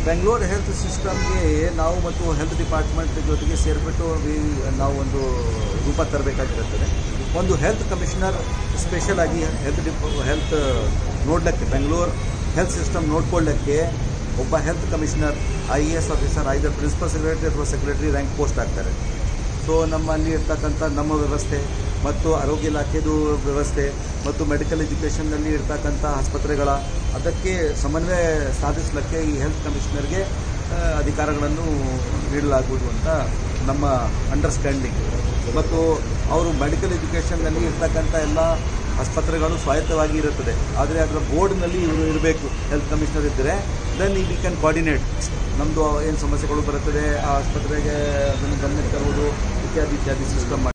Bengaluru health ಸಿಸ್ಟಮ್ಗೆ ನಾವು ಮತ್ತು ಹೆಲ್ತ್ ಡಿಪಾರ್ಟ್ಮೆಂಟ್ ಜೊತೆಗೆ ಸೇರಿಬಿಟ್ಟು ವಿ- ನಾವು ಒಂದು ರೂಪ ತರಬೇಕಾಗಿರುತ್ತದೆ ಒಂದು ಹೆಲ್ತ್ ಕಮಿಷನರ್ ಸ್ಪೆಷಲ್ ಆಗಿ ಹೆಲ್ತ್ ಡಿಪ್ ಹೆಲ್ತ್ ನೋಡ್ಲಿಕ್ಕೆ ಬೆಂಗಳೂರು ಹೆಲ್ತ್ ಸಿಸ್ಟಮ್ ನೋಡ್ಕೊಳ್ಳೋಕ್ಕೆ ಒಬ್ಬ health commissioner I A S officer either principal secretary ಅಥವಾ ಸೆಕ್ರೆಟರಿ ರ್ಯಾಂಕ್ ಪೋಸ್ಟ್ ಆಗ್ತಾರೆ ಸೊ ನಮ್ಮಲ್ಲಿ ಇರ್ತಕ್ಕಂಥ ನಮ್ಮ ವ್ಯವಸ್ಥೆ ಮತ್ತು ಆರೋಗ್ಯ ಇಲಾಖೆದು ವ್ಯವಸ್ಥೆ ಮತ್ತು ಮೆಡಿಕಲ್ ಎಜುಕೇಷನ್ನಲ್ಲಿ ಇರ್ತಕ್ಕಂಥ ಆಸ್ಪತ್ರೆಗಳ ಅದಕ್ಕೆ ಸಮನ್ವಯ ಸಾಧಿಸಲಿಕ್ಕೆ ಈ ಹೆಲ್ತ್ ಕಮಿಷನರ್ಗೆ ಆ, ಅಧಿಕಾರಗಳನ್ನು ನೀಡಲಾಗುವುದು ಅಂತ ನಮ್ಮ ಅಂಡರ್ಸ್ಟ್ಯಾಂಡಿಂಗ್ ಮತ್ತು ಅವರು ಮೆಡಿಕಲ್ ಎಜುಕೇಷನ್ನಲ್ಲಿ ಇರ್ತಕ್ಕಂಥ ಎಲ್ಲ ಆಸ್ಪತ್ರೆಗಳು ಸ್ವಾಯತ್ತವಾಗಿ ಇರುತ್ತದೆ ಆದರೆ ಅದರ ಬೋರ್ಡ್ನಲ್ಲಿ ಇವರು ಇರಬೇಕು ಹೆಲ್ತ್ ಕಮಿಷನರ್ ಇದ್ದರೆ ದೆನ್ ವಿ ಕ್ಯಾನ್ ಕೋಆರ್ಡಿನೇಟ್ ನಮ್ಮದು ಏನು ಸಮಸ್ಯೆಗಳು ಬರುತ್ತದೆ ಆ ಆಸ್ಪತ್ರೆಗೆ ಅದನ್ನು ಗಮನಕ್ಕೆ ತರುವುದು ಇತ್ಯಾದಿ ಇತ್ಯಾದಿ ಸಿಸ್ಟಮ್